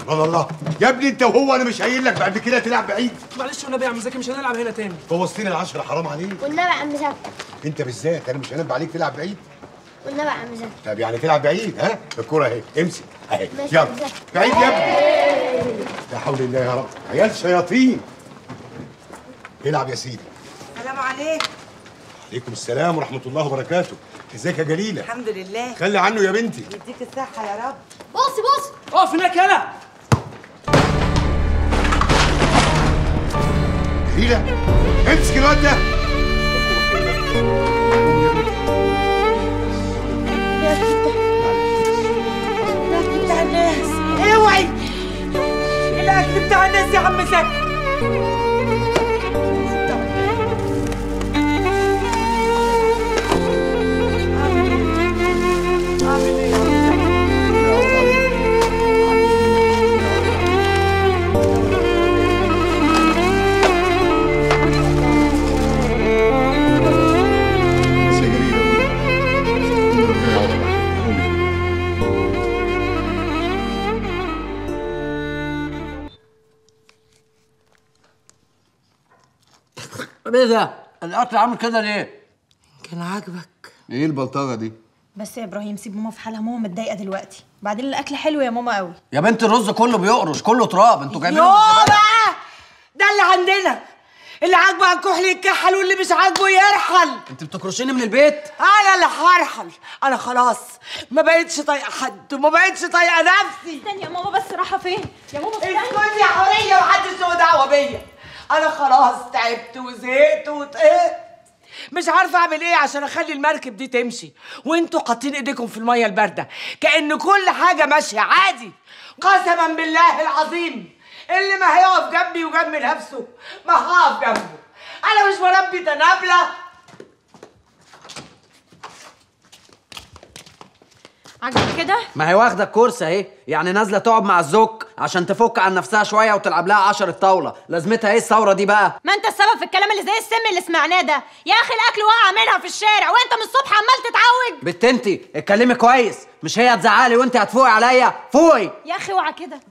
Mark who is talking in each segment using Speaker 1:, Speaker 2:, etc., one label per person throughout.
Speaker 1: الله الله يا ابني انت وهو انا مش قايل لك بعد كده تلعب بعيد
Speaker 2: معلش والنبي يا عم زكي مش هنلعب هنا تاني
Speaker 1: بوظتني العشرة حرام عليك
Speaker 3: والنبي يا عم زكي
Speaker 1: انت بالذات انا مش هنبه عليك تلعب بعيد
Speaker 3: والنبي يا عم زكي
Speaker 1: طب يعني تلعب بعيد ها الكرة اهي امسك اهي
Speaker 3: ماشي
Speaker 1: يلا
Speaker 3: يا زكي.
Speaker 1: بعيد يا ابني لا حول الله يا رب عيال شياطين العب يا سيدي
Speaker 4: السلام عليكم
Speaker 1: عليكم السلام ورحمة الله وبركاته ازيك يا جليلة
Speaker 4: الحمد لله
Speaker 1: خلي عنه يا بنتي
Speaker 4: يديك الصحة يا رب
Speaker 3: بص بص
Speaker 2: اقف هناك يلا
Speaker 1: جليلة امسك الواد ده
Speaker 4: الاكل بتاع الناس اوعي الاكل بتاع الناس يا عم زكي
Speaker 1: بس يا جليلة ربنا يعوضك. قومي.
Speaker 5: طب ايه ده؟ الاكل عامل كده ليه؟
Speaker 4: كان عاجبك
Speaker 6: ايه البلطجه دي
Speaker 7: بس يا ابراهيم سيب ماما في حالها ماما متضايقه دلوقتي بعدين الاكل حلو يا ماما قوي
Speaker 5: يا بنت الرز كله بيقرش كله تراب انتوا جايبين
Speaker 4: يوه بقى ده اللي عندنا اللي عاجبه الكحل يتكحل واللي مش عاجبه يرحل
Speaker 5: انت بتكرشيني من البيت؟
Speaker 4: انا اللي هرحل انا خلاص ما بقتش طايقه حد وما بقتش طايقه نفسي
Speaker 7: استني يا ماما بس رايحه فين يا ماما استني
Speaker 4: اسكتي يا حوريه محدش له دعوه بيا انا خلاص تعبت وزهقت وطقت مش عارفه اعمل ايه عشان اخلي المركب دي تمشي وانتوا حاطين ايديكم في الميه البارده كان كل حاجه ماشيه عادي قسما بالله العظيم اللي ما هيقف جنبي وجنب نفسه ما هقف جنبه انا مش مربي تنابله
Speaker 7: عاجبك كده
Speaker 5: ما هي واخده الكرسي اهي يعني نازله تقعد مع الزوك عشان تفك عن نفسها شويه وتلعب لها 10 طاوله لازمتها ايه الثوره دي بقى
Speaker 7: ما انت السبب في الكلام اللي زي السم اللي سمعناه ده يا اخي الاكل وقع منها في الشارع وانت من الصبح عمال تتعوج
Speaker 5: بنت انتي اتكلمي كويس مش هي هتزعلي وانت هتفوقي عليا فوقي
Speaker 7: يا اخي اوعى كده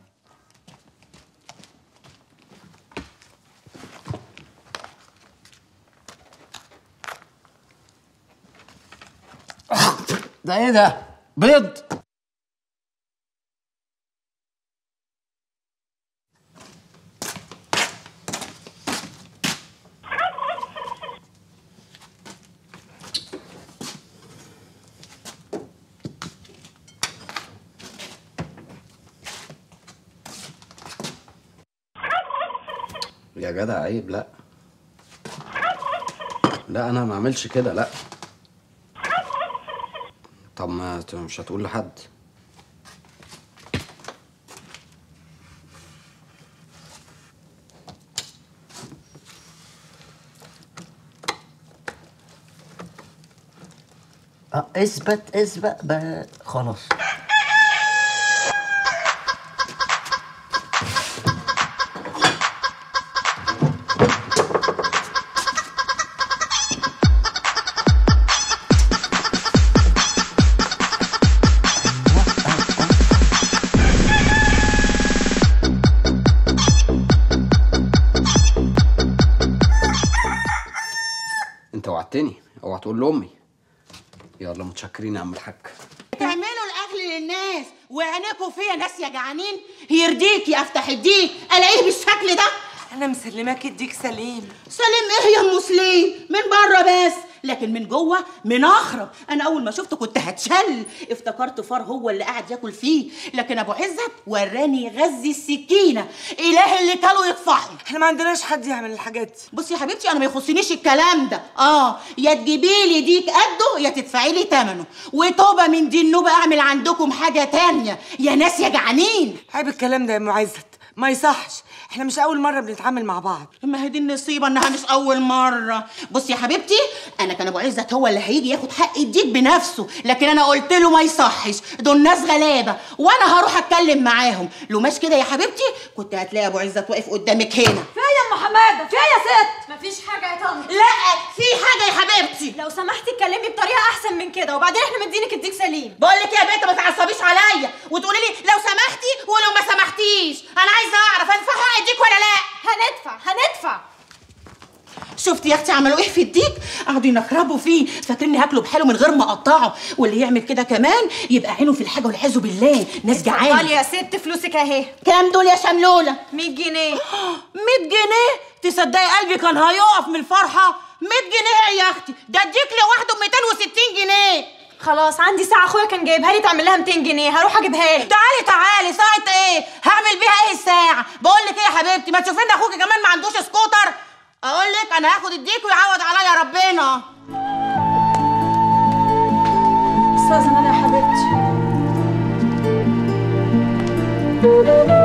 Speaker 5: ده ايه ده بيض يا جدع عيب لا لا انا ما اعملش كده لا طب ما ت- مش هتقول لحد اه اثبت اثبت بقى خلاص انت وعدتني اوعى تقول لامي يلا متشكرين يا عم الحاج
Speaker 8: تعملوا الاكل للناس وعينيكوا فيا ناس يا جعانين يرضيكي افتح الديك الاقيه بالشكل ده
Speaker 4: انا مسلماك اديك سليم
Speaker 8: سليم ايه يا ام سليم من بره بس لكن من جوه منخرب انا اول ما شفته كنت هتشل افتكرت فار هو اللي قاعد ياكل فيه لكن ابو عزت وراني غزي السكينه اله اللي كانوا يطفحوا
Speaker 4: احنا ما عندناش حد يعمل الحاجات دي
Speaker 8: بصي يا حبيبتي انا ما يخصنيش الكلام ده اه يا تجيبي لي ديك قده يا تدفعي لي ثمنه وتوبه من دي النوبه اعمل عندكم حاجه تانية يا ناس يا جعانين
Speaker 4: عيب الكلام ده يا ام عزت ما يصحش احنا مش اول مره بنتعامل مع بعض
Speaker 8: ما هي دي النصيبه انها مش اول مره بصي يا حبيبتي انا كان ابو عزت هو اللي هيجي ياخد حق الديك بنفسه لكن انا قلت له ما يصحش دول ناس غلابه وانا هروح اتكلم معاهم لو مش كده يا حبيبتي كنت هتلاقي ابو عزت واقف قدامك هنا
Speaker 7: فيا يا ام حماده فيا يا ست مفيش حاجه يا طنط
Speaker 8: لا في حاجه يا حبيبتي
Speaker 7: لو سمحتي اتكلمي بطريقه احسن من كده وبعدين احنا مدينك الديك سليم
Speaker 8: بقول لك يا بنت ما تعصبيش عليا وتقولي لي لو سمحتي ولو ما سمحتيش شفتي يا اختي عملوا ايه في الديك قعدوا ينخربوا فيه فاكريني هاكله بحاله من غير ما اقطعه واللي يعمل كده كمان يبقى عينه في الحاجه والعياذ بالله ناس
Speaker 7: اتفضلي
Speaker 8: جعانه
Speaker 7: يا ست فلوسك اهي
Speaker 8: كام دول يا شملوله
Speaker 7: 100 جنيه
Speaker 8: 100 جنيه تصدقي قلبي كان هيقف من الفرحه 100 جنيه يا اختي ده الديك لوحده ب 260 جنيه
Speaker 7: خلاص عندي ساعة اخويا كان جايبها لي تعمل لها 200 جنيه هروح اجيبها لك
Speaker 8: تعالي تعالي ساعة ايه؟ هعمل بيها ايه الساعة؟ بقول لك ايه يا حبيبتي ما تشوفي لنا اخوكي كمان ما عندوش سكوتر؟ اقول لك انا هاخد الديك ويعوض عليا ربنا
Speaker 7: استاذن انا يا حبيبتي